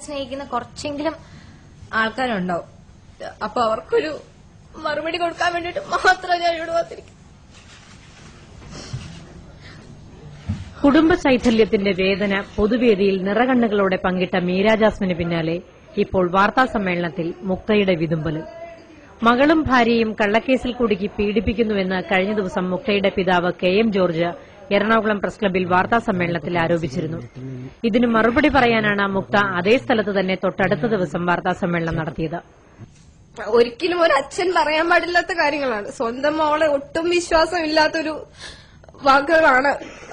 സ്നേഹിക്കുന്ന കുറച്ചെങ്കിലും ആൾക്കാരുണ്ടാവും അപ്പൊ അവർക്കൊരു മറുപടി കൊടുക്കാൻ വേണ്ടിട്ട് മാത്രം ഞാൻ ഇവിടെ വന്നിരിക്കും കുടുംബ ശൈഥല്യത്തിന്റെ വേദന പൊതുവേദിയിൽ നിറകണ്ണുകളോടെ പങ്കിട്ട മീര ജാസ്മിന് പിന്നാലെ ഇപ്പോൾ വാർത്താ സമ്മേളനത്തിൽ മുക്തയുടെ വിതുമ്പലും മകളും ഭാര്യയും കള്ളക്കേസിൽ കുടുക്കി പീഡിപ്പിക്കുന്നുവെന്ന് കഴിഞ്ഞ ദിവസം മുക്തയുടെ പിതാവ് K M George Ernakulam press ക്ലബിൽ വാർത്താ സമ്മേളനത്തിൽ ആരോപിച്ചിരുന്നു ഇതിന് മറുപടി പറയാനാണ് മുക്ത അതേ സ്ഥലത്ത് തന്നെ തൊട്ടടുത്ത ദിവസം വാർത്താ സമ്മേളനം നടത്തിയത് ഒരിക്കലും ഒരു അച്ഛൻ പറയാൻ പാടില്ലാത്ത കാര്യങ്ങളാണ് സ്വന്തം മോളെ ഒട്ടും വിശ്വാസം ഇല്ലാത്തൊരു വാക്കുകളാണ്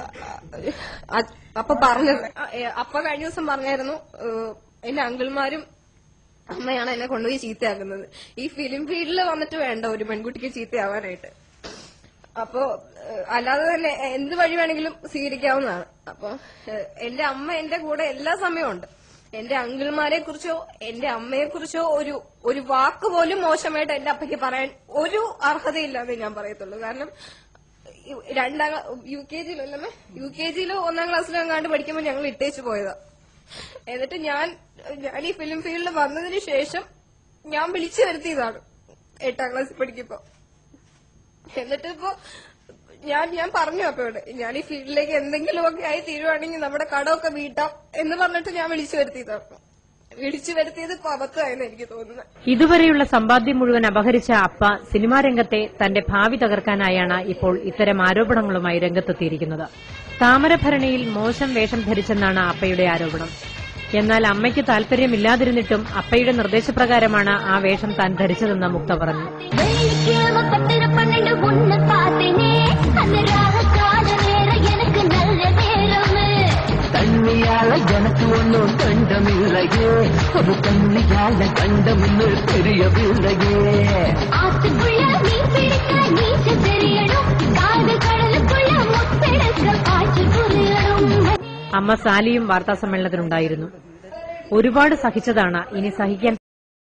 അ- അപ്പൊ പറഞ്ഞത് ഏ- അപ്പ കഴിഞ്ഞ ദിവസം പറഞ്ഞായിരുന്നു ഏഹ്, എന്റെ അങ്കിൾമാരും അമ്മയാണ് എന്നെ കൊണ്ടുപോയി ചീത്തയാക്കുന്നത് ഈ ഫിലിം ഫീൽഡിൽ വന്നിട്ട് വേണ്ട ഒരു പെൺകുട്ടിക്ക് ചീത്തയാവാനായിട്ട് അപ്പോ ഏഹ്, അല്ലാതെ തന്നെ എന്ത് വഴി വേണമെങ്കിലും സ്വീകരിക്കാവുന്നതാണ് അപ്പൊ ഏഹ്, എന്റെ അമ്മ എന്റെ കൂടെ എല്ലാ സമയവും ഉണ്ട് എന്റെ അങ്കിൾമാരെ കുറിച്ചോ എന്റെ അമ്മയെ കുറിച്ചോ ഒരു ഒരു വാക്ക് പോലും മോശമായിട്ട് എന്റെ അപ്പയ്ക്ക് പറയാൻ ഒരു അർഹതയില്ലാതെ ഞാൻ പറയത്തുള്ളൂ കാരണം ഈ രണ്ടാം ക്ലാ- യു കെ ജിയിലല്ലേ യു കെ ജിയിലോ ഒന്നാം ക്ലാസ്സിലോ എങ്ങാണ്ട് പഠിക്കുമ്പോൾ ഞങ്ങൾ ഇട്ടേച്ചു പോയതാ എന്നിട്ട് ഞാൻ ഞാൻ ഈ ഫിലിം ഫീൽഡിൽ വന്നതിന് ശേഷം ഞാൻ വിളിച്ചു വരുത്തിയതാണ് എട്ടാം ക്ലാസ്സിൽ പഠിക്കുമ്പോ എന്നിട്ട് ഇപ്പോ ഞാൻ ഞാൻ പറഞ്ഞു അപ്പോഴോട് ഞാൻ ഈ ഫീൽഡിലേക്ക് എന്തെങ്കിലുമൊക്കെ ആയി തീരുവാണെങ്കിൽ നമ്മുടെ കടമൊക്കെ വീട്ടാം എന്ന് പറഞ്ഞിട്ട് ഞാൻ വിളിച്ചു വരുത്തിയതാണ് വിളിച്ചു വരുത്തിയത് ഇപ്പൊ അബദ്ധമായെന്ന് എനിക്ക് തോന്നുന്നത് ഇതുവരെയുള്ള സമ്പാദ്യം മുഴുവൻ അപഹരിച്ച അപ്പ സിനിമാ രംഗത്തെ തന്റെ ഭാവി തകർക്കാനായാണ് ഇപ്പോൾ ഇത്തരം ആരോപണങ്ങളുമായി രംഗത്തെത്തിയിരിക്കുന്നത് താമരഭരണിയിൽ മോശം വേഷം ധരിച്ചെന്നാണ് അപ്പയുടെ ആരോപണം എന്നാൽ അമ്മയ്ക്ക് താൽപര്യമില്ലാതിരുന്നിട്ടും അപ്പയുടെ നിർദ്ദേശപ്രകാരമാണ് ആ വേഷം താൻ ധരിച്ചതെന്ന് മുക്ത പറഞ്ഞു வெள்ளிக்கிழமை பத்திர பன்னெண்டு உன்னை பார்த்தேனே அந்த ராகக்கால நேரம் எனக்கு நல்ல நேரமே தண்ணியால எனக்கு ஒன்றும் கண்டமில்லையே ஒரு தண்ணியால கண்டமின்னு தெரியவில்லையே ஆத்துக்குள்ள மீன் பிடிக்க நீச்சல் தெரியணும் காது கடலுக்குள்ள முத்தெடுக்க காய்ச்சி புரியணும் അമ്മ സാലിയും വാർത്താസമ്മേളനത്തിനുണ്ടായിരുന്നു ഒരുപാട് സഹിച്ചതാണ് ഇനി സഹിക്കാൻ